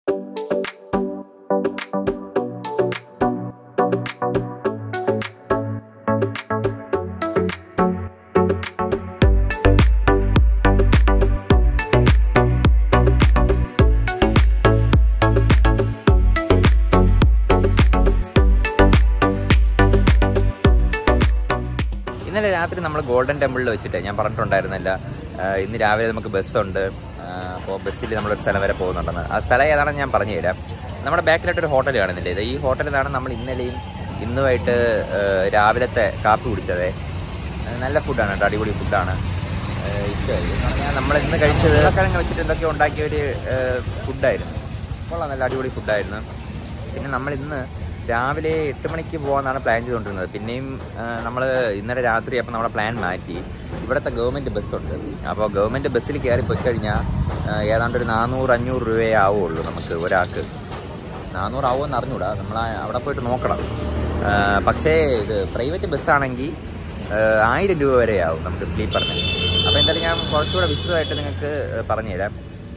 ഇന്നലെ രാത്രി നമ്മൾ ഗോൾഡൻ ടെമ്പിളിൽ വെച്ചിട്ട് ഞാൻ പറഞ്ഞിട്ടുണ്ടായിരുന്നില്ല ആ, ഇന്ന് രാവിലെ നമുക്ക് ബസ്സുണ്ട് അപ്പോൾ ബസ്സിൽ നമ്മളൊരു സ്ഥലം വരെ പോകുന്നുണ്ടെന്ന് ആ സ്ഥലം ഏതാണെന്ന് ഞാൻ പറഞ്ഞു തരാം നമ്മുടെ ബാക്കിലായിട്ട് ഒരു ഹോട്ടൽ കാണുന്നില്ലേ ഇത് ഈ ഹോട്ടലിലാണ് നമ്മൾ ഇന്നലെയും ഇന്നുമായിട്ട് ആ, രാവിലത്തെ കാപ്പി കുടിച്ചത് നല്ല ഫുഡാണ് കേട്ടോ അടിപൊളി ഫുഡാണ് ഇഷ്ടമായി എന്ന് പറഞ്ഞാൽ നമ്മൾ ഇന്ന് കഴിച്ചത് കിഴങ്ങ് വെച്ചിട്ട് എന്തൊക്കെ ഉണ്ടാക്കിയ ഒരു ഫുഡായിരുന്നു കൊള്ളാം നല്ല അടിപൊളി ഫുഡായിരുന്നു പിന്നെ നമ്മൾ ഇന്ന് രാവിലെ എട്ട് മണിക്ക് പോകാനാണ് പ്ലാൻ ചെയ്തുകൊണ്ടിരുന്നത് പിന്നെയും നമ്മൾ ഇന്നലെ രാത്രി അപ്പോൾ നമ്മുടെ പ്ലാൻ മാറ്റി ഇവിടുത്തെ ഗവൺമെൻറ് ബസ്സുണ്ട് അപ്പോൾ ഗവൺമെൻറ് ബസ്സിൽ കയറി പോയി കഴിഞ്ഞാൽ ഏതാണ്ട് ഒരു നാനൂറ് അഞ്ഞൂറ് രൂപയേ ആവുള്ളൂ നമുക്ക് ഒരാൾക്ക് നാനൂറ് ആവുമെന്ന് അറിഞ്ഞൂടാ നമ്മൾ അവിടെ പോയിട്ട് നോക്കണം ആ, പക്ഷേ ഇത് പ്രൈവറ്റ് ബസ്സാണെങ്കിൽ ആയിരം രൂപ വരെ ആവും നമുക്ക് സ്ലീപ്പറിന് അപ്പോൾ എന്തായാലും ഞാൻ കുറച്ചുകൂടെ വിശദമായിട്ട് നിങ്ങൾക്ക് പറഞ്ഞുതരാം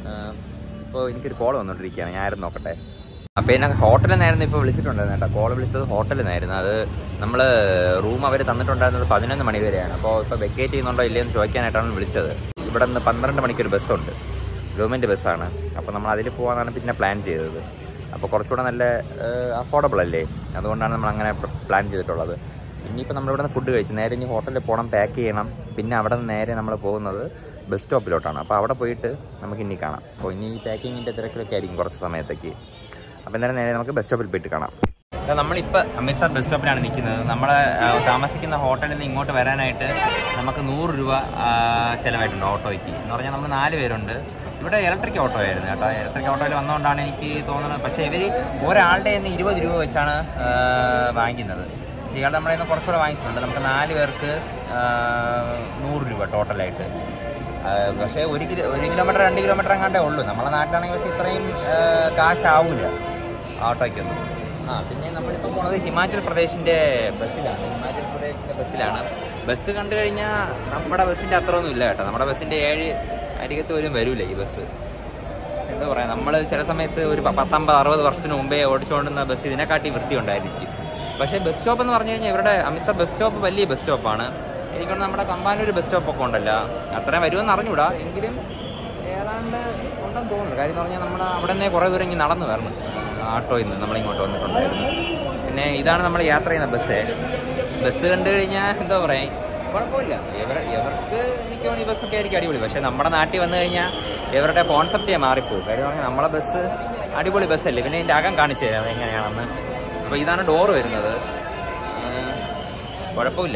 ഇപ്പോൾ എനിക്കൊരു കോൾ വന്നുകൊണ്ടിരിക്കുകയാണ് ഞാൻ ആരും നോക്കട്ടെ അപ്പോൾ എന്നെ ഹോട്ടലിൽ നിന്നായിരുന്നു ഇപ്പോൾ വിളിച്ചിട്ടുണ്ടായിരുന്നു കേട്ടോ കോൾ വിളിച്ചത് ഹോട്ടലിൽ നിന്നായിരുന്നു അത് നമ്മൾ റൂം അവർ തന്നിട്ടുണ്ടായിരുന്നത് പതിനൊന്ന് മണി വരെയാണ് അപ്പോൾ ഇപ്പോൾ വെക്കേറ്റ് ചെയ്യുന്നുണ്ടോ ഇല്ലയെന്ന് ചോദിക്കാനായിട്ടാണ് വിളിച്ചത് ഇവിടെ നിന്ന് പന്ത്രണ്ട് മണിക്കൊരു ബസ്സുണ്ട് ഗവൺമെൻറ് ബസ്സാണ് അപ്പോൾ നമ്മൾ അതിൽ പോകാനാണ് പിന്നെ പ്ലാൻ ചെയ്തത് അപ്പോൾ കുറച്ചുകൂടെ നല്ല അഫോർഡബിൾ അല്ലേ അതുകൊണ്ടാണ് നമ്മൾ അങ്ങനെ പ്ലാൻ ചെയ്തിട്ടുള്ളത് ഇനിയിപ്പോൾ നമ്മളിവിടെ നിന്ന് ഫുഡ് കഴിച്ചു നേരെ ഇനി ഹോട്ടലിൽ പോകണം പാക്ക് ചെയ്യണം പിന്നെ അവിടെ നിന്ന് നേരെ നമ്മൾ പോകുന്നത് ബസ് സ്റ്റോപ്പിലോട്ടാണ് അപ്പോൾ അവിടെ പോയിട്ട് നമുക്ക് ഇനി കാണാം അപ്പോൾ ഇനി ഈ പാക്കിങ്ങിൻ്റെ തിരക്കിലൊക്കെ ആയിരിക്കും കുറച്ച് സമയത്തേക്ക് അപ്പോൾ എന്തായാലും നേരെ നമുക്ക് ബസ് സ്റ്റോപ്പിൽ പോയിട്ട് കാണാം നമ്മളിപ്പോൾ അമൃത്സർ ബസ് സ്റ്റോപ്പിലാണ് നിൽക്കുന്നത് നമ്മൾ താമസിക്കുന്ന ഹോട്ടലിൽ നിന്ന് ഇങ്ങോട്ട് വരാനായിട്ട് നമുക്ക് നൂറ് രൂപ ആ, ചിലവായിട്ടുണ്ട് ഓട്ടോയ്ക്ക് എന്ന് പറഞ്ഞാൽ നമ്മൾ നാല് പേരുണ്ട് ഇവിടെ ഇലക്ട്രിക് ഓട്ടോ ആയിരുന്നു കേട്ടോ ഇലക്ട്രിക് ഓട്ടോയിൽ വന്നുകൊണ്ടാണ് എനിക്ക് തോന്നുന്നത് പക്ഷേ ഇവർ ഒരാളുടെ നിന്ന് ഇരുപത് രൂപ വെച്ചാണ് ആ, വാങ്ങിക്കുന്നത് പക്ഷേ ഇയാൾ നമ്മുടെ നിന്ന് കുറച്ചുകൂടെ വാങ്ങിച്ചിട്ടുണ്ട് നമുക്ക് നാല് പേർക്ക് ആ, നൂറ് രൂപ ടോട്ടലായിട്ട് ആ, പക്ഷേ ഒരു കിലോ ഒരു കിലോമീറ്റർ രണ്ട് കിലോമീറ്റർ എങ്ങാണ്ടേ ഉള്ളൂ നമ്മളെ നാട്ടിലാണെങ്കിൽ പക്ഷേ ഇത്രയും ആ, കാശാവൂല ഓട്ടോയ്ക്കൊന്നും ആ പിന്നെ നമ്മളിപ്പോൾ പോണത് ഹിമാചൽ പ്രദേശിൻ്റെ ബസ്സിലാണ് ഹിമാചൽ പ്രദേശിൻ്റെ ബസ്സിലാണ് ബസ് കണ്ടു കഴിഞ്ഞാൽ നമ്മുടെ ബസ്സിൻ്റെ അത്ര ഒന്നും ഇല്ല കേട്ടോ നമ്മുടെ ബസ്സിൻ്റെ ഏഴ് അരികത്ത് പോലും വരൂല ഈ ബസ് എന്താ പറയുക നമ്മൾ ചില സമയത്ത് ഒരു പ- പത്തമ്പത് അറുപത് വർഷത്തിന് മുമ്പേ ഓടിച്ചുകൊണ്ടിരുന്ന ബസ് ഇതിനെക്കാട്ടി വൃത്തി ഉണ്ടായിരിക്കും പക്ഷേ ബസ് സ്റ്റോപ്പ് എന്ന് പറഞ്ഞു കഴിഞ്ഞാൽ ഇവരുടെ അമിത്സർ ബസ് സ്റ്റോപ്പ് വലിയ ബസ് സ്റ്റോപ്പാണ് എനിക്കൊണ്ട് നമ്മുടെ കമ്പാനൂർ ബസ് സ്റ്റോപ്പൊക്കെ ഉണ്ടല്ലോ അത്രയും വരുമെന്ന് അറിഞ്ഞൂടാ എങ്കിലും ഏതാണ്ട് ഉണ്ടെന്ന് തോന്നുന്നു കാര്യം എന്ന് പറഞ്ഞാൽ നമ്മുടെ അവിടെ നിന്ന് കുറേ ദൂരം ഇങ്ങനെ നടന്നു വരണം ആട്ടോയിൽ നിന്ന് നമ്മളിങ്ങോട്ട് വന്നിട്ടുണ്ടായിരുന്നു പിന്നെ ഇതാണ് നമ്മൾ യാത്ര ചെയ്യുന്ന ബസ് ബസ് കണ്ടു കഴിഞ്ഞാൽ എന്താ പറയുക കുഴപ്പമില്ല ഇവർ ഇവർക്ക് എനിക്ക് തോന്നുന്നു ഈ ബസ്സൊക്കെ ആയിരിക്കും അടിപൊളി പക്ഷേ നമ്മുടെ നാട്ടിൽ വന്നു കഴിഞ്ഞാൽ ഇവരുടെ കോൺസെപ്റ്റേ മാറിപ്പോകും കാര്യം പറഞ്ഞാൽ നമ്മളെ ബസ് അടിപൊളി ബസ്സല്ലേ പിന്നെ ഇതിൻ്റെ അകം കാണിച്ചു തരാം എങ്ങനെയാണെന്ന് അപ്പോൾ ഇതാണ് ഡോറ് വരുന്നത് ഉം, കുഴപ്പമില്ല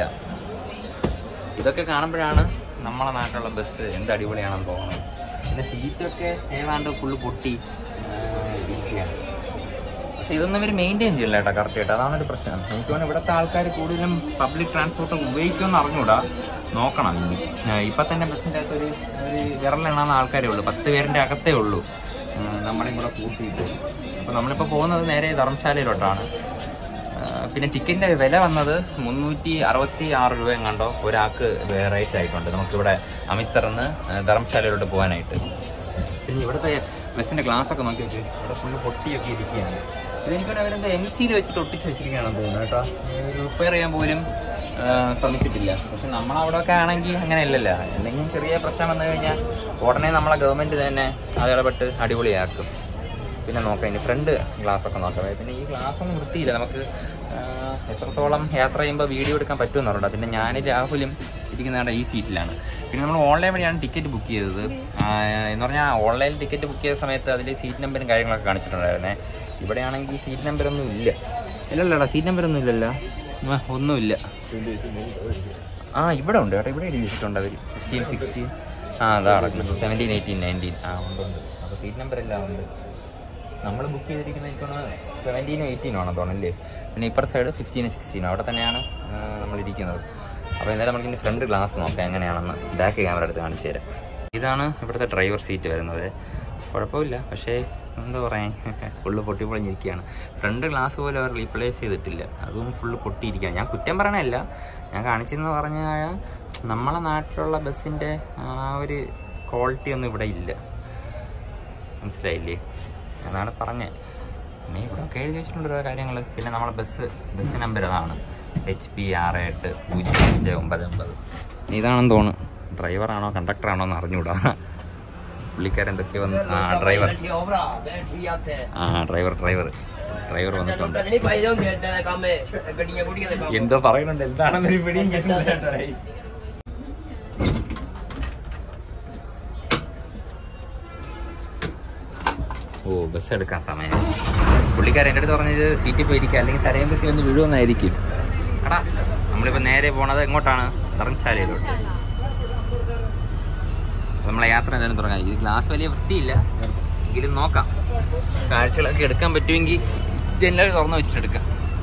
ഇതൊക്കെ കാണുമ്പോഴാണ് നമ്മളെ നാട്ടിലുള്ള ബസ് എന്ത് അടിപൊളിയാണെന്ന് തോന്നുന്നത് പിന്നെ സീറ്റൊക്കെ ഏതാണ്ട് ഫുള്ള് പൊട്ടി ആ, ഇരിക്കുകയാണ് പക്ഷെ ഇതൊന്നും ഇവർ മെയിൻറ്റെയിൻ ചെയ്യില്ല കേട്ടോ കറക്റ്റ് ആയിട്ട് അതാണ് ഒരു പ്രശ്നം എനിക്ക് തോന്നുന്നു ഇവിടുത്തെ ആൾക്കാർ കൂടുതലും പബ്ലിക് ട്രാൻസ്പോർട്ട് ഉപയോഗിക്കുമെന്ന് അറിഞ്ഞൂടാ നോക്കണം ഇനി ആ, ഇപ്പൊ തന്നെ ബസ്സിൻ്റെ അകത്ത് ഒരു ഒരു വിരലെണ്ണാന്ന ആൾക്കാരേ ഉള്ളൂ പത്ത് പേരിൻ്റെ അകത്തേ ഉള്ളൂ ആ, നമ്മളെയും കൂടെ കൂട്ടിയിട്ട് അപ്പോൾ നമ്മളിപ്പോൾ പോകുന്നത് നേരെ ധർമ്മശാലയിലോട്ടാണ് ആ, പിന്നെ ടിക്കറ്റിന്റെ വില വന്നത് മുന്നൂറ്റി അറുപത്തി ആറ് രൂപ കണ്ടോ ഒരാൾക്ക് റേറ്റ് ആയിട്ടുണ്ട് നമുക്കിവിടെ അമൃത്സറിൽ നിന്ന് ധർമ്മശാലയിലോട്ട് പോകാനായിട്ട് പിന്നെ ഇവിടുത്തെ ബസ്സിന്റെ ഗ്ലാസ് ഒക്കെ നോക്കി വെച്ച് ഇവിടെ ഫുള്ള് പൊട്ടിയൊക്കെ ഇരിക്കുകയാണ് ഇതെനിക്ക് അവരെന്താ എം സിയിൽ വെച്ചിട്ട് ഒട്ടിച്ച് വെച്ചിരിക്കുകയാണെന്ന് തോന്നുന്നു കേട്ടോ റിപ്പയർ ചെയ്യാൻ പോലും ആ, ശ്രമിച്ചിട്ടില്ല പക്ഷെ നമ്മളവിടെ ഒക്കെ ആണെങ്കിൽ അങ്ങനെ ഇല്ലല്ലോ എന്തെങ്കിലും ചെറിയ പ്രശ്നം വന്നു കഴിഞ്ഞാൽ ഉടനെ നമ്മളെ ഗവൺമെന്റ് തന്നെ അത് ഇടപെട്ട് അടിപൊളിയാക്കും പിന്നെ നോക്കാം ഇനി ഫ്രണ്ട് ഗ്ലാസ് ഒക്കെ നോക്കാം പിന്നെ ഈ ഗ്ലാസ് ഒന്നും വൃത്തിയില്ല നമുക്ക് ആ, എത്രത്തോളം യാത്ര ചെയ്യുമ്പോൾ വീഡിയോ എടുക്കാൻ പറ്റുമെന്ന് അറിയണ്ട പിന്നെ ഞാൻ രാഹുലും ഇരിക്കുന്ന ഈ സീറ്റിലാണ് പിന്നെ നമ്മൾ ഓൺലൈൻ വഴിയാണ് ടിക്കറ്റ് ബുക്ക് ചെയ്തത് ആ, എന്ന് പറഞ്ഞാൽ ഓൺലൈനിൽ ടിക്കറ്റ് ബുക്ക് ചെയ്ത സമയത്ത് അതിൽ സീറ്റ് നമ്പറും കാര്യങ്ങളൊക്കെ കാണിച്ചിട്ടുണ്ടായിരുന്നേ ഇവിടെയാണെങ്കിൽ സീറ്റ് നമ്പറൊന്നും ഇല്ല ഇല്ലല്ലോടാ സീറ്റ് നമ്പറൊന്നും ഇല്ലല്ലോ ആ, ഒന്നുമില്ല ആ ഇവിടെ ഉണ്ട് കേട്ടോ ഇവിടെ എഴുതി വെച്ചിട്ടുണ്ട് അവർ ഫിഫ്റ്റീൻ സിക്സ്റ്റീൻ ആ അതാ കിടക്കുന്നത് സെവൻറ്റീൻ എയ്റ്റീൻ നയൻറ്റീൻ ആ ഉണ്ട് ഉണ്ട് അപ്പോൾ സീറ്റ് നമ്പർ എല്ലാം ഉണ്ട് നമ്മൾ ബുക്ക് ചെയ്തിരിക്കുന്നത് എനിക്കൊന്ന് സെവൻറ്റീനോ എയ്റ്റീനോ ആണോ തോന്നല്ലേ പിന്നെ ഇപ്പുറത്തെ സൈഡ് ഫിഫ്റ്റീനോ സിക്സ്റ്റീനോ അവിടെ തന്നെയാണ് നമ്മൾ ഇരിക്കുന്നത് അപ്പോൾ എന്തായാലും നമുക്ക് ഇനി ഫ്രണ്ട് ഗ്ലാസ് നോക്കാം എങ്ങനെയാണെന്ന് ബാക്ക് ക്യാമറ എടുത്ത് കാണിച്ചു തരാം ഇതാണ് ഇവിടുത്തെ ഡ്രൈവർ സീറ്റ് വരുന്നത് കുഴപ്പമില്ല പക്ഷേ എന്താ പറയുക ഫുള്ള് പൊട്ടി പൊളിഞ്ഞിരിക്കുകയാണ് ഫ്രണ്ട് ഗ്ലാസ് പോലും അവർ റീപ്ലേസ് ചെയ്തിട്ടില്ല അതും ഫുള്ള് പൊട്ടിയിരിക്കുകയാണ് ഞാൻ കുറ്റം പറയണല്ല ഞാൻ കാണിച്ചതെന്ന് പറഞ്ഞാൽ നമ്മളെ നാട്ടിലുള്ള ബസ്സിൻ്റെ ആ ഒരു ക്വാളിറ്റി ഒന്നും ഇവിടെ ഇല്ല മനസ്സിലായില്ലേ എന്നാണ് പറഞ്ഞത് പിന്നെ ഇവിടെ ഒക്കെ എഴുതി വെച്ചിട്ടുണ്ട് ഓരോ കാര്യങ്ങൾ പിന്നെ നമ്മളെ ബസ് ബസ് നമ്പർ അതാണ് എച്ച് പി ആറ് എട്ട് പൂജ്യം അഞ്ച് ഒമ്പത് ഒമ്പത് ഇതാണെന്ന് തോന്നുന്നു ഡ്രൈവറാണോ കണ്ടക്ടറാണോ എന്ന് അറിഞ്ഞുകൂടാ പുള്ളിക്കാരൻ എന്തൊക്കെയോ വന്ന് ആ ഡ്രൈവർ बैटरी ओवरा बैटरी आते ആ ഡ്രൈവർ ഡ്രൈവർ ഡ്രൈവർ വന്നിട്ടുണ്ട് पता नहीं भाई लोग देते हैं काम में गड्डियां गुड़ियां दे काम എന്തോ പറയുന്നുണ്ട് എന്താണെന്നൊരു പിടിയും ഓ ബസ് എടുക്കാൻ സമയം പുള്ളിക്കാരൻ എൻ്റെ അടുത്ത് പറഞ്ഞത് സീറ്റിൽ പോയിരിക്കുക അല്ലെങ്കിൽ തലയും പറ്റി വന്ന് വീഴുമെന്നായിരിക്കും എടാ നമ്മളിപ്പോൾ നേരെ പോണത് എങ്ങോട്ടാണ് ധർമ്മശാലയിലോട്ട് അപ്പോൾ നമ്മളെ യാത്ര എന്തായാലും തുടങ്ങാം ഈ ഗ്ലാസ് വലിയ വൃത്തിയില്ല എങ്കിലും നോക്കാം കാഴ്ചകളൊക്കെ എടുക്കാൻ പറ്റുമെങ്കിൽ ജനൽ തുറന്ന് വെച്ചിട്ട് എടുക്കാം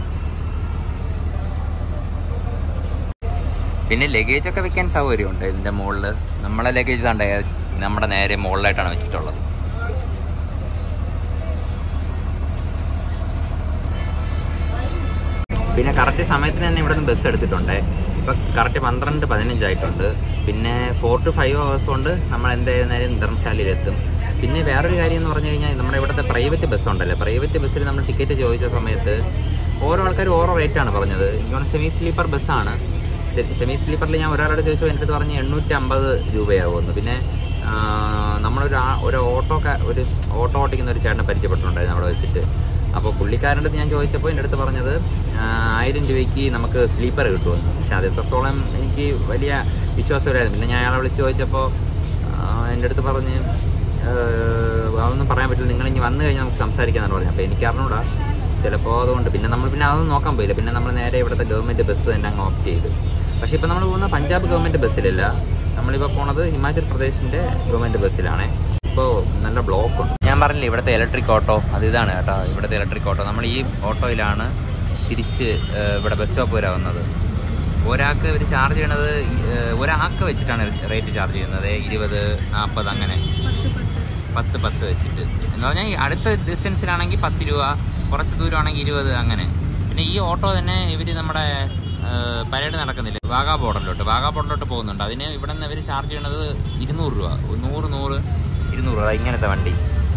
പിന്നെ ലഗേജ് ഒക്കെ വെക്കാൻ സൗകര്യമുണ്ട് ഇതിന്റെ മുകളിൽ നമ്മളെ ലഗേജ് കണ്ടേ നമ്മുടെ നേരെ മുകളിലായിട്ടാണ് വെച്ചിട്ടുള്ളത് പിന്നെ കറക്റ്റ് സമയത്തിന് തന്നെ ഇവിടെ നിന്ന് ബസ് എടുത്തിട്ടുണ്ട് ഇപ്പൊ കറക്റ്റ് പന്ത്രണ്ട് പതിനഞ്ചായിട്ടുണ്ട് പിന്നെ ഫോർ ടു ഫൈവ് ഹവേഴ്സ് കൊണ്ട് നമ്മൾ എന്തായിരുന്നാലും ധർമ്മശാലയിലെത്തും പിന്നെ വേറൊരു കാര്യം എന്ന് പറഞ്ഞു കഴിഞ്ഞാൽ നമ്മുടെ ഇവിടുത്തെ പ്രൈവറ്റ് ബസ് ഉണ്ടല്ലോ പ്രൈവറ്റ് ബസ്സിൽ നമ്മൾ ടിക്കറ്റ് ചോദിച്ച സമയത്ത് ഓരോ ആൾക്കാർ ഓരോ റേറ്റാണ് പറഞ്ഞത് എനിക്ക് സെമി സ്ലീപ്പർ ബസ്സാണ് സെമി സ്ലീപ്പറിൽ ഞാൻ ഒരാളോട് ചോദിച്ചു എൻ്റെ അടുത്ത് പറഞ്ഞ് എണ്ണൂറ്റി അമ്പത് രൂപയാവുമെന്ന് പിന്നെ ആ, നമ്മളൊരു ആ- ഒരു ഓട്ടോ ഒരു ഓട്ടോ ഓട്ടിക്കുന്ന ഒരു ചേട്ടനെ പരിചയപ്പെട്ടിട്ടുണ്ടായിരുന്നു അവിടെ വെച്ചിട്ട് അപ്പോൾ പുള്ളിക്കാരൻ്റെ അടുത്ത് ഞാൻ ചോദിച്ചപ്പോൾ എൻ്റെ അടുത്ത് പറഞ്ഞത് ആ, ആയിരം രൂപയ്ക്ക് നമുക്ക് സ്ലീപ്പർ കിട്ടുമെന്ന് പക്ഷെ അത് എത്രത്തോളം എനിക്ക് വലിയ വിശ്വാസമില്ലായിരുന്നു പിന്നെ ഞാൻ അയാളെ വിളിച്ച് ചോദിച്ചപ്പോൾ ആ, എൻ്റെ അടുത്ത് പറഞ്ഞ് ഏഹ്, അതൊന്നും പറയാൻ പറ്റില്ല നിങ്ങൾ ഇനി വന്നു കഴിഞ്ഞാൽ നമുക്ക് സംസാരിക്കാന്നാണ് പറഞ്ഞത് അപ്പോൾ എനിക്ക് അറിഞ്ഞൂടാ ചിലപ്പോൾ അതുകൊണ്ട് പിന്നെ നമ്മൾ പിന്നെ അതൊന്നും നോക്കാൻ പോയില്ല പിന്നെ നമ്മൾ നേരെ ഇവിടുത്തെ ഗവൺമെൻറ് ബസ് തന്നെ അങ്ങ് ഓപ്റ്റ് ചെയ്തു പക്ഷേ ഇപ്പോൾ നമ്മൾ പോകുന്ന പഞ്ചാബ് ഗവൺമെൻറ് ബസ്സിലല്ല നമ്മളിപ്പോൾ പോണത് ഹിമാചൽ പ്രദേശിൻ്റെ ഗവൺമെൻറ് ബസ്സിലാണ് ഇപ്പോൾ നല്ല ബ്ലോക്ക് ഉണ്ട് ഞാൻ പറഞ്ഞില്ലേ ഇവിടുത്തെ ഇലക്ട്രിക് ഓട്ടോ അത് ഇതാണ് കേട്ടോ ഇവിടുത്തെ ഇലക്ട്രിക് ഓട്ടോ നമ്മൾ ഈ ഓട്ടോയിലാണ് തിരിച്ച് ഏഹ്, ഇവിടെ ബസ് സ്റ്റോപ്പ് വരെ വന്നത് ഒരാൾക്ക് ഇവർ ചാർജ് ചെയ്യണത് ഏഹ്, ഒരാൾക്ക് വെച്ചിട്ടാണ് റേറ്റ് ചാർജ് ചെയ്യുന്നത് ഇരുപത് നാൽപ്പത് അങ്ങനെ പത്ത് പത്ത് വെച്ചിട്ട് എന്ന് പറഞ്ഞാൽ ഈ അടുത്ത ഡിസ്റ്റൻസിലാണെങ്കിൽ പത്ത് രൂപ കുറച്ച് ദൂരമാണെങ്കിൽ ഇരുപത് അങ്ങനെ പിന്നെ ഈ ഓട്ടോ തന്നെ ഇവർ നമ്മുടെ പരേഡ് നടക്കുന്നില്ല വാഗാ ബോർഡറിലോട്ട് വാഗാ ബോർഡറിലോട്ട് പോകുന്നുണ്ട് അതിന് ഇവിടെ നിന്ന് ഇവർ ചാർജ് ചെയ്യണത് ഇരുന്നൂറ് രൂപ നൂറ് നൂറ് ഇരുന്നൂറ് രൂപ ഇങ്ങനത്തെ വണ്ടി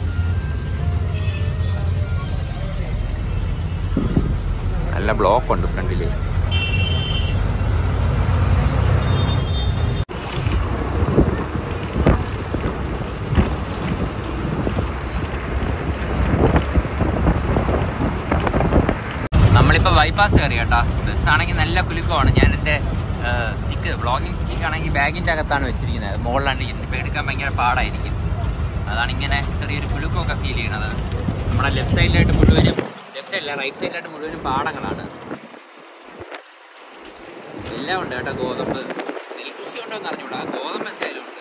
നല്ല ബ്ലോക്ക് ഉണ്ട് ഫ്രണ്ടിൽ നമ്മളിപ്പോൾ ബൈപ്പാസ് കയറി കേട്ടോ ബസ്സാണെങ്കിൽ നല്ല കുലുക്കമാണ് ഞാൻ എൻ്റെ സ്റ്റിക്ക് വ്ളോഗിങ് സ്റ്റിക്ക് ആണെങ്കിൽ ബാഗിൻ്റെ അകത്താണ് വെച്ചിരിക്കുന്നത് മുകളിലാണ് ഇപ്പോൾ എടുക്കാൻ ഭയങ്കര പാടായിരിക്കും അതാണ് ഇങ്ങനെ ചെറിയൊരു കുലുക്കമൊക്കെ ഫീൽ ചെയ്യണത് നമ്മുടെ ലെഫ്റ്റ് സൈഡിലായിട്ട് മുഴുവനും ലെഫ്റ്റ് സൈഡില്ല റൈറ്റ് സൈഡിലായിട്ട് മുഴുവനും പാടങ്ങളാണ് എല്ലാം ഉണ്ട് കേട്ടോ ഗോതമ്പ് നെൽകൃഷി ഉണ്ടോ എന്ന് അറിഞ്ഞൂടാ ഗോതമ്പ് എന്തായാലും ഉണ്ട്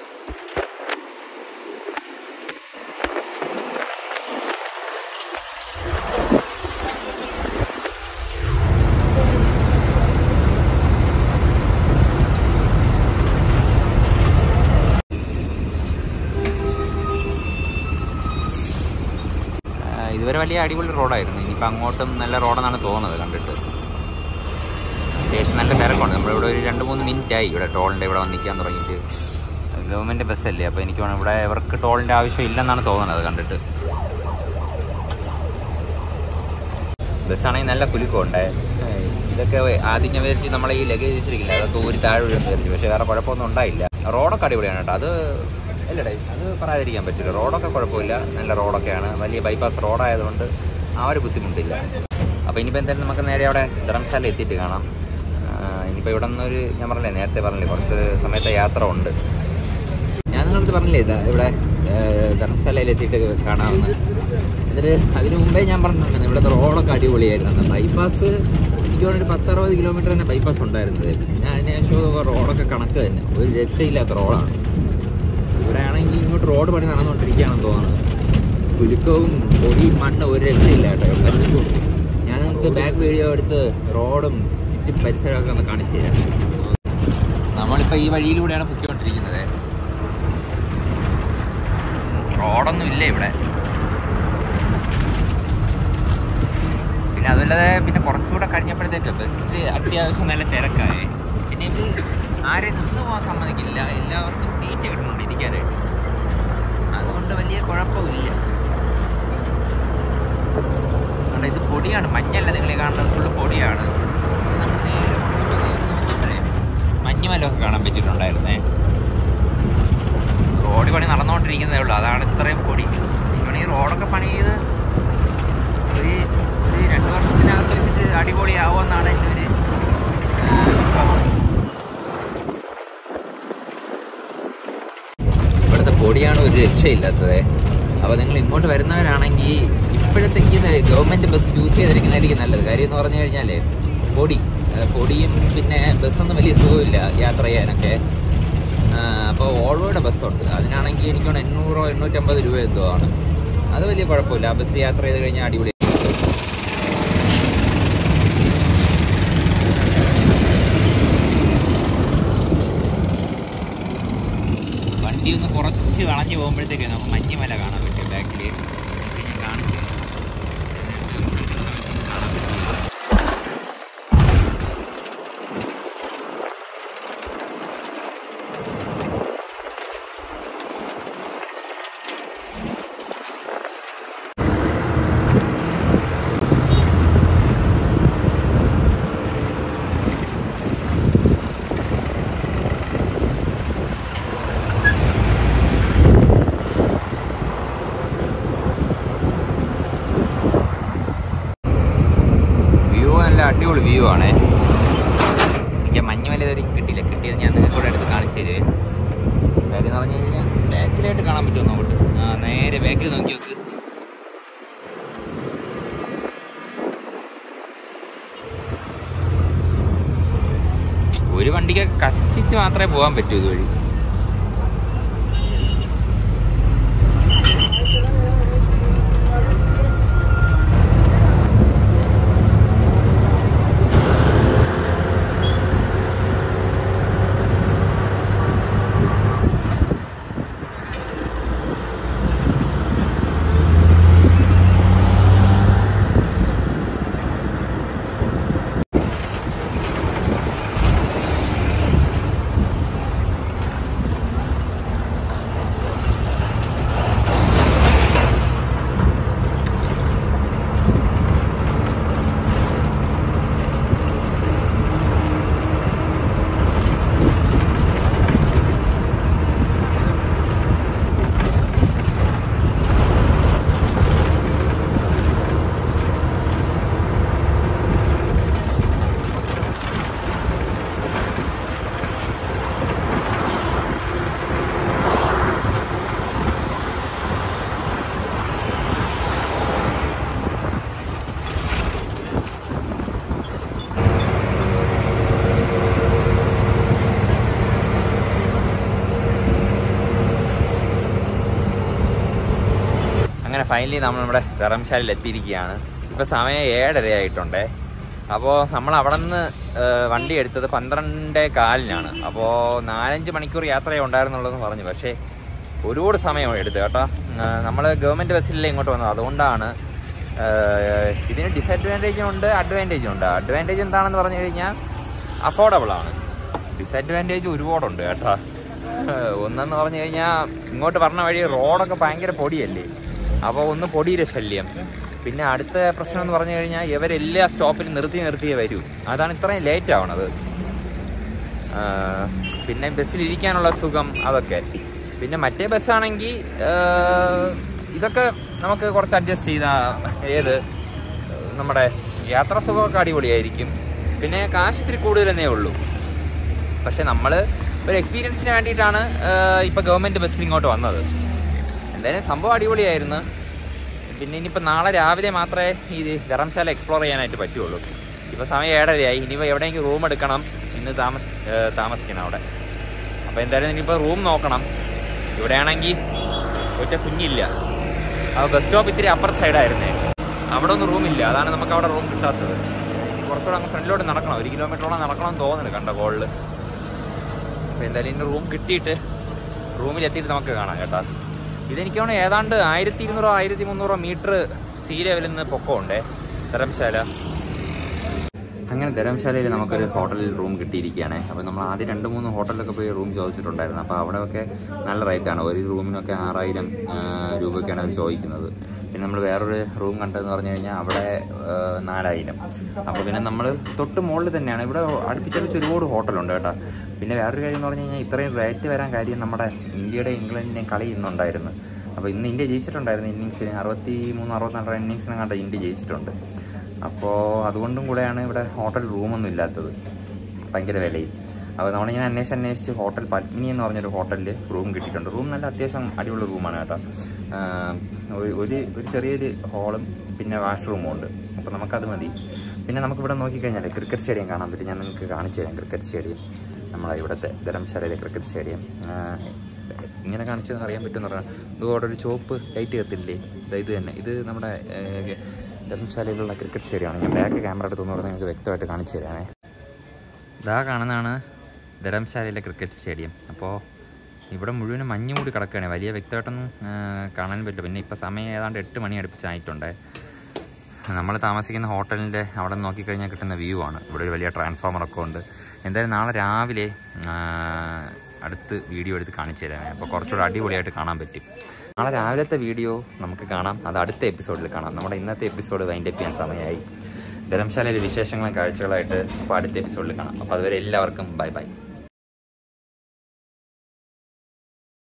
ആ, ഇതുവരെ വലിയ അടിപൊളി റോഡായിരുന്നു ഇനിയിപ്പോൾ അങ്ങോട്ടും നല്ല റോഡെന്നാണ് തോന്നുന്നത് കണ്ടിട്ട് സ്റ്റേഷൻ നല്ല തിരക്കുണ്ട് നമ്മളിവിടെ ഒരു രണ്ട് മൂന്ന് മിനിറ്റ് ആയി ഇവിടെ ടോളിൻ്റെ ഇവിടെ വന്ന് നിൽക്കാൻ തുടങ്ങിയിട്ട് ഗവൺമെൻറ് ബസ്സല്ലേ അപ്പോൾ എനിക്ക് വേണം ഇവിടെ ഇവർക്ക് ടോളിൻ്റെ ആവശ്യം ഇല്ലെന്നാണ് തോന്നുന്നത് കണ്ടിട്ട് ബസ്സാണെങ്കിൽ നല്ല കുലുക്കമുണ്ട് ഇതൊക്കെ ആദ്യം ഞാൻ വിചാരിച്ച് നമ്മളെ ഈ ലഗേജ് വെച്ചിരിക്കില്ല അതൊക്കെ ഒരു താഴെ വീഴുമെന്ന് വിചാരിച്ചു പക്ഷേ വേറെ കുഴപ്പമൊന്നും ഉണ്ടായില്ല റോഡൊക്കെ അടിപൊളിയാണ് കേട്ടോ അത് അല്ലടേ അത് പറയാതിരിക്കാൻ പറ്റില്ല റോഡൊക്കെ കുഴപ്പമില്ല നല്ല റോഡൊക്കെയാണ് വലിയ ബൈപ്പാസ് റോഡായതുകൊണ്ട് ആ ഒരു ബുദ്ധിമുട്ടില്ല അപ്പോൾ ഇനിയിപ്പോൾ എന്തായാലും നമുക്ക് നേരെ അവിടെ ധർമ്മശാല എത്തിയിട്ട് കാണാം ആ, ഇനിയിപ്പോൾ ഇവിടെ നിന്നൊരു ഞാൻ പറഞ്ഞില്ലേ നേരത്തെ പറഞ്ഞില്ലേ കുറച്ച് സമയത്തെ യാത്ര ഉണ്ട് ഞാൻ നിങ്ങളടുത്ത് പറഞ്ഞില്ലേ ഇതാ ഇവിടെ ഏഹ്, ധർമ്മശാലയിൽ എത്തിയിട്ട് കാണാമെന്ന് എന്നിട്ട് അതിന് മുമ്പേ ഞാൻ പറഞ്ഞിട്ടുണ്ടായിരുന്നു ഇവിടുത്തെ റോഡൊക്കെ അടിപൊളിയായിരുന്നു ബൈപ്പാസ് എനിക്ക് തോന്നുന്നു ഒരു പത്തറുപത് കിലോമീറ്റർ തന്നെ ബൈപ്പാസ് ഉണ്ടായിരുന്നത് പിന്നെ അതിനുശേഷം റോഡൊക്കെ കണക്ക് തന്നെ ഒരു രക്ഷയില്ലാത്ത റോഡാണ് ഇവിടെ ആണെങ്കിൽ ഇങ്ങോട്ട് റോഡ് പണി നടന്നുകൊണ്ടിരിക്കുകയാണെന്ന് തോന്നുന്നത് കുലുക്കവും പൊടിയും മണ്ണ് ഒരു രക്ഷയില്ല കേട്ടോ പറ്റും ഞാൻ നിങ്ങൾക്ക് ബാക്ക് വീഡിയോ എടുത്ത് റോഡും ചുറ്റും പരിസരമൊക്കെ ഒന്ന് കാണിച്ചു തരാം നമ്മളിപ്പോൾ ഈ വഴിയിലൂടെയാണ് പൊയ്ക്കൊണ്ടിരിക്കുന്നത് റോഡൊന്നും ഇല്ല ഇവിടെ പിന്നെ അതുമല്ലാതെ പിന്നെ കുറച്ചുകൂടെ കഴിഞ്ഞപ്പോഴത്തേക്ക് ബസ് അത്യാവശ്യം നല്ല തിരക്കായി പിന്നെ ഇത് ആരെയും നിന്ന് പോകാൻ സമ്മതിക്കില്ല എല്ലാവർക്കും സീറ്റ് കിട്ടുന്നുണ്ട് ഇരിക്കാനായിട്ട് അതുകൊണ്ട് വലിയ കുഴപ്പമില്ല പൊടിയാണ് മഞ്ഞല്ല നിങ്ങൾ ഈ കാണുന്നത് ഫുള്ള് പൊടിയാണ് ഇത് നമ്മൾ നേരെ മുന്നോട്ട് നോക്കുമ്പോഴേ മഞ്ഞുമലമൊക്കെ കാണാൻ പറ്റിയിട്ടുണ്ടായിരുന്നേ റോഡ് പണി നടന്നുകൊണ്ടിരിക്കുന്നതേ ഉള്ളൂ അതാണ് ഇത്രയും പൊടി ഇവിടെ ഈ റോഡൊക്കെ പണി ചെയ്ത് ഒരു ഒരു രണ്ട് വർഷത്തിനകത്ത് വെച്ചിട്ട് അടിപൊളിയാവുമെന്നാണ് എൻ്റെ ഒരു ആ, വിശ്വാസം ഇവിടുത്തെ പൊടിയാണ് ഒരു രക്ഷയില്ലാത്തത് അപ്പോൾ നിങ്ങൾ ഇങ്ങോട്ട് വരുന്നവരാണെങ്കിൽ ഇപ്പോഴത്തേക്ക് ഗവൺമെൻറ് ബസ് ചൂസ് ചെയ്തിരിക്കുന്നതായിരിക്കും നല്ലത് കാര്യം എന്ന് പറഞ്ഞു കഴിഞ്ഞാൽ പൊടി ആ, പൊടിയും പിന്നെ ബസ്സൊന്നും വലിയ സുഖമില്ല യാത്ര ചെയ്യാനൊക്കെ അപ്പോൾ ഓൾവോയുടെ ബസ്സുണ്ട് അതിനാണെങ്കിൽ എനിക്കാണ് എണ്ണൂറോ എണ്ണൂറ്റമ്പത് രൂപ എന്തോ ആണ് അത് വലിയ കുഴപ്പമില്ല ആ ബസ് യാത്ര ചെയ്ത് കഴിഞ്ഞാൽ അടിപൊളി വണ്ടി ഒന്ന് കുറച്ച് വളഞ്ഞു പോകുമ്പോഴത്തേക്ക് നമുക്ക് മഞ്ഞുമല കാണാൻ പറ്റും ബാക്കിൽ ഞാൻ കാണിച്ചു കാണാൻ പറ്റും വ്യൂ നല്ല അടിപൊളി വ്യൂ ആണേ എനിക്ക് മഞ്ഞുമല ഇതുവരെ കിട്ടിയില്ല കിട്ടിയത് ഞാൻ നിങ്ങൾക്ക് കൂടെ എടുത്ത് കാണിച്ചു തരുവേ കാര്യം എന്ന് പറഞ്ഞു കഴിഞ്ഞാൽ ബാക്കിലായിട്ട് കാണാൻ പറ്റുമോ നോക്കട്ട് ആ നേരെ ബാക്കിൽ നോക്കി നോക്ക് ഒരു വണ്ടിക്ക് കഷ്ടിച്ച് മാത്രമേ പോകാൻ പറ്റൂ ഇതുവഴി അങ്ങനെ ഫൈനലി നമ്മൾ നമ്മുടെ ധർമ്മശാലയിൽ എത്തിയിരിക്കുകയാണ് ഇപ്പോൾ സമയം ഏഴര ആയിട്ടുണ്ടേ അപ്പോൾ നമ്മൾ അവിടെ നിന്ന് വണ്ടി എടുത്തത് പന്ത്രണ്ട് കാലിനാണ് അപ്പോൾ നാലഞ്ച് മണിക്കൂർ യാത്രയേ ഉണ്ടായിരുന്നുള്ളതെന്ന് പറഞ്ഞു പക്ഷേ ഒരുപാട് സമയം എടുത്തു കേട്ടോ നമ്മൾ ഗവൺമെൻറ് ബസ്സിലല്ലേ ഇങ്ങോട്ട് വന്നത് അതുകൊണ്ടാണ് ആ, ഇതിന് ഡിസഡ്വാൻറ്റേജും ഉണ്ട് അഡ്വാൻറ്റേജും ഉണ്ട് അഡ്വാൻറ്റേജ് എന്താണെന്ന് പറഞ്ഞു കഴിഞ്ഞാൽ അഫോർഡബിൾ ആണ് ഡിസഡ്വാൻറ്റേജ് ഒരുപാടുണ്ട് കേട്ടോ ഒന്നെന്ന് പറഞ്ഞു കഴിഞ്ഞാൽ ഇങ്ങോട്ട് പറഞ്ഞ വഴി റോഡൊക്കെ ഭയങ്കര പൊടിയല്ലേ അപ്പോൾ ഒന്ന് പൊടിയുടെ ശല്യം പിന്നെ അടുത്ത പ്രശ്നം എന്ന് പറഞ്ഞു കഴിഞ്ഞാൽ ഇവരെല്ലാ സ്റ്റോപ്പിലും നിർത്തി നിർത്തിയേ വരൂ അതാണ് ഇത്രയും ലേറ്റ് ആവണത് ആ, പിന്നെ ബസ്സിൽ ഇരിക്കാനുള്ള സുഖം അതൊക്കെ പിന്നെ മറ്റേ ബസ്സാണെങ്കിൽ ഇതൊക്കെ നമുക്ക് കുറച്ച് അഡ്ജസ്റ്റ് ചെയ്ത ഏത് നമ്മുടെ യാത്രാ സുഖമൊക്കെ അടിപൊളിയായിരിക്കും പിന്നെ കാശ് ഇത്തിരി കൂടുതലെന്നേ ഉള്ളൂ പക്ഷെ നമ്മൾ ഒരു എക്സ്പീരിയൻസിന് വേണ്ടിയിട്ടാണ് ഇപ്പോൾ ഗവൺമെൻറ് ബസ്സിൽ ഇങ്ങോട്ട് വന്നത് എന്തായാലും സംഭവം അടിപൊളിയായിരുന്നു പിന്നെ ഇനിയിപ്പോൾ നാളെ രാവിലെ മാത്രമേ ഈ ധർമ്മശാല എക്സ്പ്ലോർ ചെയ്യാനായിട്ട് പറ്റുള്ളൂ ഇപ്പോൾ സമയം ഏഴരയായി ഇനിയിപ്പോൾ എവിടെയെങ്കിലും റൂം എടുക്കണം ഇന്ന് താമസ ഏഹ് താമസിക്കണം അവിടെ അപ്പോൾ എന്തായാലും ഇനിയിപ്പോൾ റൂം നോക്കണം ഇവിടെയാണെങ്കിൽ ഒറ്റ കുഞ്ഞില്ല അപ്പോൾ ബസ് സ്റ്റോപ്പ് ഇത്തിരി അപ്പർ സൈഡായിരുന്നേ അവിടെ ഒന്നും റൂമില്ല അതാണ് നമുക്ക് അവിടെ റൂം കിട്ടാത്തത് കുറച്ചുകൂടെ അങ്ങ് ഫ്രണ്ടിലോട്ട് നടക്കണം ഒരു കിലോമീറ്ററോളം നടക്കണം എന്ന് തോന്നുന്നു കണ്ട കോളിൽ അപ്പോൾ എന്തായാലും ഇന്ന് റൂം കിട്ടിയിട്ട് റൂമിൽ എത്തിയിട്ട് നമുക്ക് കാണാം കേട്ടോ ഇതെനിക്ക് തോന്നുന്നു ഏതാണ്ട് ആയിരത്തി ഇരുന്നൂറോ ആയിരത്തി മുന്നൂറോ മീറ്റർ സീ ലെവലിൽ നിന്ന് പൊക്കമുണ്ടേ ധർമ്മശാല അങ്ങനെ ധർമ്മശാലയിൽ നമുക്കൊരു ഹോട്ടലിൽ റൂം കിട്ടിയിരിക്കുകയാണ് അപ്പോൾ നമ്മൾ ആദ്യം രണ്ട് മൂന്ന് ഹോട്ടലിലൊക്കെ പോയി റൂം ചോദിച്ചിട്ടുണ്ടായിരുന്നു അപ്പോൾ അവിടെയൊക്കെ നല്ല റേറ്റാണ് ഒരു റൂമിനൊക്കെ ആറായിരം ആ, രൂപയൊക്കെയാണ് അവർ ചോദിക്കുന്നത് പിന്നെ നമ്മൾ വേറൊരു റൂം കണ്ടതെന്ന് പറഞ്ഞു കഴിഞ്ഞാൽ അവിടെ ആ, നാലായിരം അപ്പോൾ പിന്നെ നമ്മൾ തൊട്ട് മുകളിൽ തന്നെയാണ് ഇവിടെ അടുപ്പിച്ചടുപ്പിച്ച് ഒരുപാട് ഹോട്ടലുണ്ട് കേട്ടോ പിന്നെ വേറൊരു കാര്യം എന്ന് പറഞ്ഞു കഴിഞ്ഞാൽ ഇത്രയും റേറ്റ് വരാൻ കാര്യം നമ്മുടെ ഇന്ത്യയുടെ ഇംഗ്ലണ്ടിൻ്റെയും കളി ഇന്നുണ്ടായിരുന്നു അപ്പോൾ ഇന്ന് ഇന്ത്യ ജയിച്ചിട്ടുണ്ടായിരുന്നു ഇന്നിങ്സിന് അറുപത്തി മൂന്ന് അറുപത്തിനാല് റൺ ഇന്നിങ്സിനെ കണ്ട ഇന്ത്യ ജയിച്ചിട്ടുണ്ട് അപ്പോൾ അതുകൊണ്ടും കൂടെയാണ് ഇവിടെ ഹോട്ടൽ റൂമൊന്നും ഇല്ലാത്തത് ഭയങ്കര വിലയും അപ്പോൾ നമ്മളിങ്ങനെ അന്വേഷിച്ച് അന്വേഷിച്ച് ഹോട്ടൽ പത്നി എന്ന് പറഞ്ഞൊരു ഹോട്ടലിൽ റൂം കിട്ടിയിട്ടുണ്ട് റൂം നല്ല അത്യാവശ്യം അടിപൊളി റൂമാണ് കേട്ടോ ആഹ് ഒരു ഒരു ഒരു ചെറിയൊരു ഹോളും പിന്നെ വാഷ്റൂമും ഉണ്ട് അപ്പോൾ നമുക്കത് മതി പിന്നെ നമുക്കിവിടെ നോക്കിക്കഴിഞ്ഞാൽ ക്രിക്കറ്റ് സ്റ്റേഡിയം കാണാൻ പറ്റും ഞാൻ നിങ്ങൾക്ക് കാണിച്ചു തരാം ക്രിക്കറ്റ് സ്റ്റേഡിയം നമ്മളെ ഇവിടുത്തെ ധരംശാലയിലെ ക്രിക്കറ്റ് സ്റ്റേഡിയം ആഹ് ഇങ്ങനെ കാണിച്ചതെന്ന് അറിയാൻ പറ്റുമെന്ന് പറഞ്ഞാൽ ഇതുപോലെ ഒരു ചുവപ്പ് ലൈറ്റ് കത്തില്ലേ ദാ ഇത് തന്നെ ഇത് നമ്മുടെ ഏഹ്, ധർമ്മശാലയിലുള്ള ക്രിക്കറ്റ് സ്റ്റേഡിയമാണ് ഞാൻ ബാക്ക് ക്യാമറ എടുത്തു പറഞ്ഞാൽ നിങ്ങൾക്ക് വ്യക്തമായിട്ട് കാണിച്ചു തരാമേ ഇതാ കാണുന്നതാണ് ധരംശാലയിലെ ക്രിക്കറ്റ് സ്റ്റേഡിയം അപ്പോൾ ഇവിടെ മുഴുവനും മഞ്ഞ് മൂടി കിടക്കുകയാണ് വലിയ വ്യക്തമായിട്ടൊന്നും ആ, കാണാൻ പറ്റില്ല പിന്നെ ഇപ്പോൾ സമയം ഏതാണ്ട് എട്ട് മണി അടുപ്പിച്ചായിട്ടുണ്ട് നമ്മൾ താമസിക്കുന്ന ഹോട്ടലിൻ്റെ അവിടെ നോക്കിക്കഴിഞ്ഞാൽ കിട്ടുന്ന വ്യൂ ആണ് ഇവിടെ ഒരു വലിയ ട്രാൻസ്ഫോമറൊക്കെ ഉണ്ട് എന്തായാലും നാളെ രാവിലെ ആ, അടുത്ത് വീഡിയോ എടുത്ത് കാണിച്ചു തരാമേ അപ്പോൾ കുറച്ചുകൂടെ അടിപൊളിയായിട്ട് കാണാൻ പറ്റും നാളെ രാവിലത്തെ വീഡിയോ നമുക്ക് കാണാം അത് അടുത്ത എപ്പിസോഡിൽ കാണാം നമ്മുടെ ഇന്നത്തെ എപ്പിസോഡ് വൈൻഡപ്പ് ചെയ്യാൻ സമയമായി ധരംശാലയിലെ വിശേഷങ്ങളും കാഴ്ചകളായിട്ട് അപ്പോൾ അടുത്ത എപ്പിസോഡിൽ കാണാം അപ്പോൾ അതുവരെ എല്ലാവർക്കും ബൈ ബൈ